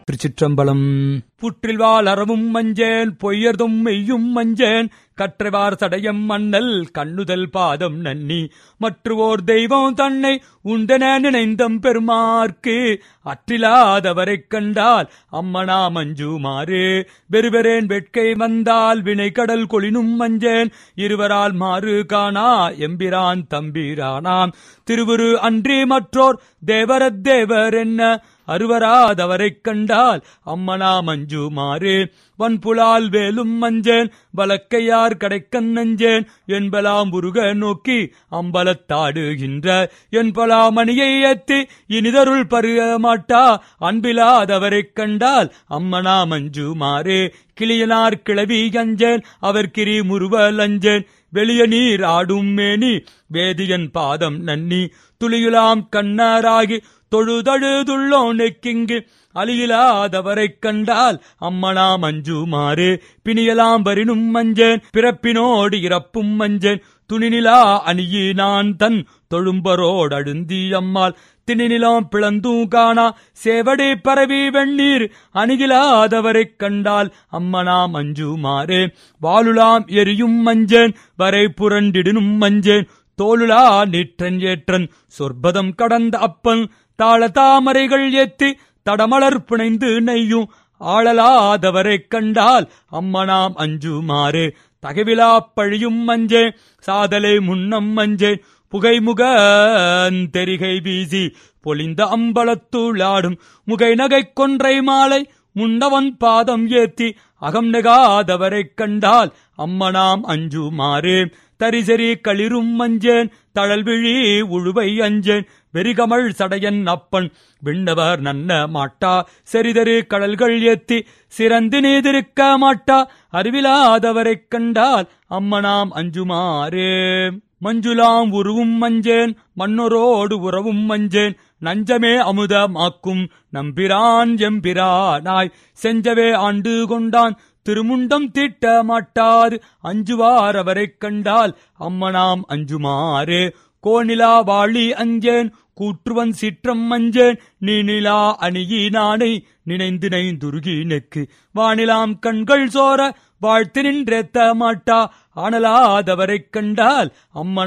திருச்சிற்றம்பலம் புற்றில் வாழ் அறவும் மஞ்சேன் பொய்யர்தும் மெய்யும் மஞ்சேன் கற்றவார் சடையம் மண்ணல் கண்ணுதல் பாதம் நன்னி மற்றுவோர் தெய்வம் தன்னை உண்டென நினைந்தம் பெருமார்க்கு அற்றிலாதவரைக் கண்டால் அம்மனா மஞ்சுமாறு வெறுவரேன் வெட்கை வந்தால் வினை கடல் கொளினும் மஞ்சேன் இருவரால் மாறு காணா எம்பிரான் தம்பிரானாம் திருவுரு அன்றி மற்றோர் தேவரத் தேவர் என்ன அருவராதவரைக் கண்டால் அம்மனா மஞ்சுமாறு வன்புலால் வேலும் மஞ்சேன் வழக்கையார் கடைக்கண் நஞ்சேன் என்பலாம் உருக நோக்கி அம்பலத்தாடுகின்ற என்பலா மணியை ஏத்தி இனிதருள் பருக மாட்டா அன்பிலாதவரைக் கண்டால் அம்மனா மஞ்சுமாறு கிளியனார் கிளவி அஞ்சேன் அவர் கிரி முருவல் அஞ்சேன் வெளிய நீர் ஆடும் மேனி வேதியன் பாதம் நன்னி துளியுலாம் கண்ணாராகி தொழுதழுதுள்ளோ நெக்கிங்கு அழியிலாதவரைக் கண்டால் அம்மனா மஞ்சுமாறு பிணியலாம் வரினும் மஞ்சேன் பிறப்பினோடு இறப்பும் மஞ்சேன் துணிநிலா அணியினான் தன் தொழும்பரோடழுந்தி அம்மாள் திணிநிலம் பிளந்தும் காணா சேவடி பரவி வெண்ணீர் அணுகிலாதவரைக் கண்டால் அம்மனா மஞ்சுமாறு வாலுலாம் எரியும் மஞ்சேன் வரை புரண்டிடினும் மஞ்சேன் தோலுலா நீற்றன் ஏற்றன் சொற்பதம் கடந்த அப்பன் தாள தாமரைகள் ஏத்தி தடமலர் புனைந்து நெய்யும் ஆளலாதவரைக் கண்டால் அம்மனாம் அஞ்சுமாறு தகவிலா பழியும் மஞ்சே சாதலை முன்னம் மஞ்சே புகைமுக தெரிகை வீசி பொலிந்த அம்பலத்துளாடும் முகை நகை கொன்றை மாலை முன்னவன் பாதம் ஏத்தி அகம் நெகாதவரைக் கண்டால் அம்மனாம் அஞ்சுமாறு தரிசரி களிரும் மஞ்சேன் தழல்விழி உழுவை அஞ்சேன் வெறிகமள் சடையன் அப்பன் விண்ணவர் நன்ன மாட்டா செறிதரு கடல்கள் ஏத்தி சிறந்து நீதிருக்க மாட்டா அறிவிலாதவரைக் கண்டால் அம்மனாம் அஞ்சுமாறே மஞ்சுலாம் உருவும் மஞ்சேன் மன்னரோடு உறவும் மஞ்சேன் நஞ்சமே அமுதமாக்கும் நம்பிரான் எம்பிரானாய் செஞ்சவே ஆண்டு கொண்டான் திருமுண்டம் தீட்ட மாட்டார் அஞ்சுவார் அவரைக் கண்டால் அம்மனாம் அஞ்சுமாறு கோணிலா வாழி அஞ்சேன் கூற்றுவன் சிற்றம் மஞ்சேன் நீனிலா அணியினானை நினைந்து நைந்துருகி நெக்கு வானிலாம் கண்கள் சோர வாழ்த்து நின்றேத்த மாட்டா ஆனலாதவரைக் கண்டால் அம்மனா